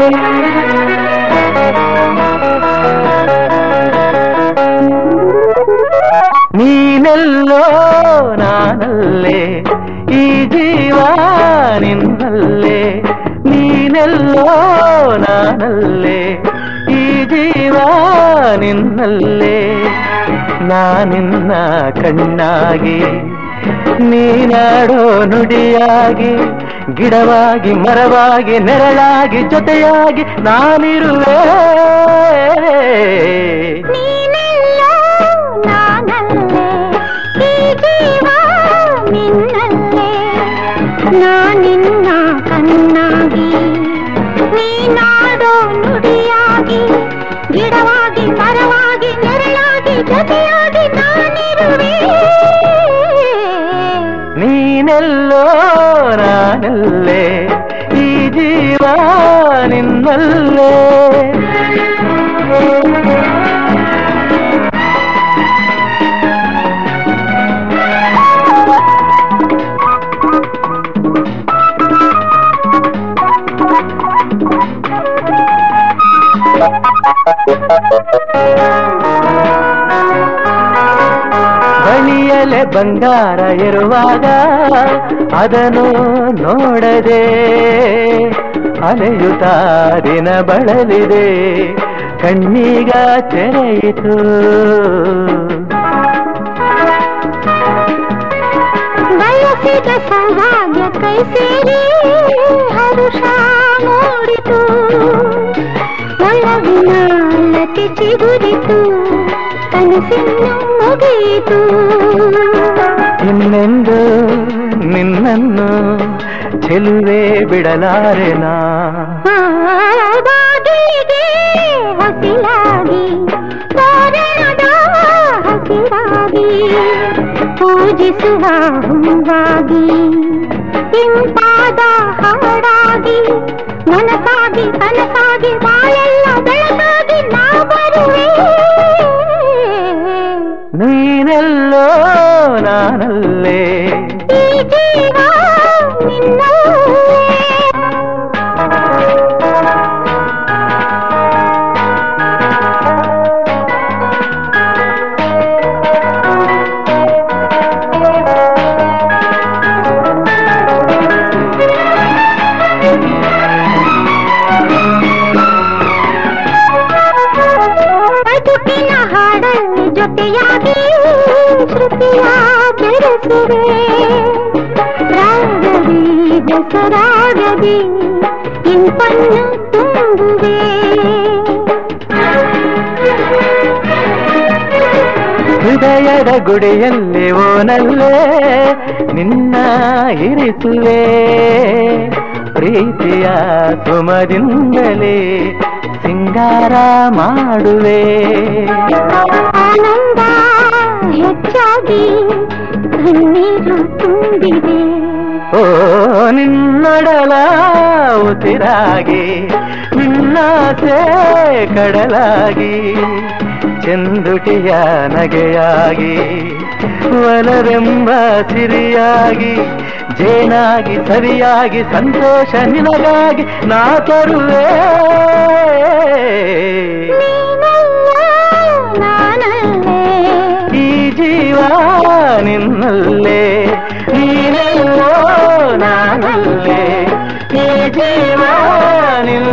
ನೀನೆಲ್ಲೋ ನಾನಲ್ಲೇ ಈ ಜೀವ ನಿನ್ನಲ್ಲೇ ನೀನೆಲ್ಲೋ ನಾನಲ್ಲೇ ಈ ಜೀವ ನಿನ್ನಲ್ಲೇ ನಾನಿನ್ನ ಕಣ್ಣಾಗಿ ನೀನಾಡೋ ನುಡಿಯಾಗಿ ಗಿಡವಾಗಿ ಮರವಾಗಿ ನೆರಳಾಗಿ ಜೊತೆಯಾಗಿ ನಾನಿರುವೆ ನೀನೆಲ್ಲೋ ನಾನಲ್ಲೇ ಈ ಜೀವ ನಿನ್ನಲ್ಲೇ ನಾನಿನ್ನ ಕಣ್ಣಾಗಿ ನೀನಾಡೋ ನುಡಿಯಾಗಿ ಗಿಡವಾಗಿ ಮರವಾಗಿ ನೆರಳಾಗಿ ಜೊತೆಯಾಗಿ ನಾನಿರುವೆ ನೀನೆಲ್ಲೋ ನಾನಲ್ಲೇ ಈ ಜೀವ ನಿನ್ನಲ್ಲೇ ಬಳಿಯಲೆ ಬಂಗಾರ ಇರುವಾಗ ಅದನ್ನು ನೋಡದೆ ಅಲೆಯುತ್ತಾ ದಿನ ಬಳಲಿದೆ ಕಣ್ಣೀಗ ತೆರೆಯಿತು ಬಯಸಿದ ಸೌಭಾಗ್ಯ ಕೈ ಸೇರಿ ಹರುಷ ಮೂಡಿತು ಒಳಗಿನ ಲತೆ ಚಿಗುರಿತು ಕನಸಿನ್ನು ಮುಗಿಯಿತು ಇನ್ನೆಂದು ನಿನ್ನನ್ನು ಚೆಲುವೆ ಬಿಡಲಾರೆನಾ ಆ ಬಾಗಿಲಿಗೆ ಹೊಸಿಲಾಗಿ ತೋರಣದ ಹಸಿರಾಗಿ ಪೂಜಿಸುವ ಹೂವಾಗಿ ಇಂಪಾದ ಹಾಡಾಗಿ ನನಸಾಗಿ ಕನಸಾಗಿ ಬಾಳೆಲ್ಲ ಬೆಳಗಾಗಿ ನಾ ಬರುವೆ ನೀನೆಲ್ಲೋ ನಾನಲ್ಲೇ ಈ ಜೀವ ನಿನ್ನಲ್ಲೇ ಬದುಕಿನ ಹಾಡಲ್ಲಿ ಜೊತೆಯಾಗಿ ಶ್ರುತಿಯ ಬೆರೆಸುವೆ ರಾಗದಿ ದಸರಾಗದಿ ಇಂಪನ್ನು ತುಂಬುವೆ ಹೃದಯದ ಗುಡಿಯಲ್ಲಿ ಓನಲ್ಲೇ ನಿನ್ನ ಇರಿಸುವೆ ಪ್ರೀತಿಯ ಸುಮದಿಂದಲೇ ಸಿಂಗಾರ ಮಾಡುವೆ ಆನಂದ ಹೆಚ್ಚಾಗಿ ಕಣ್ಣೀರು ತುಂಬಿದೆ ಓ ನಿನ್ನೊಡಲ ಉಸಿರಾಗಿ ನಿನ್ನಾಸೆ ಕಡಲಾಗಿ ಚಂದುಟಿಯ ನಗೆಯಾಗಿ ಒಲವೆಂಬ ಸಿರಿಯಾಗಿ ಜೇನಾಗಿ ಸರಿಯಾಗಿ ಸಂತೋಷ ನಿನಗಾಗಿ ನಾ ತರುವೆ ನೀನಲ್ಲ ನಾನಲ್ಲೇ ಈ ಜೀವ ನಿನ್ನಲ್ಲೇ ನೀನೆಲ್ಲೋ ನಾನಲ್ಲೇ ಈ ಜೀವ ನಿನ್ನ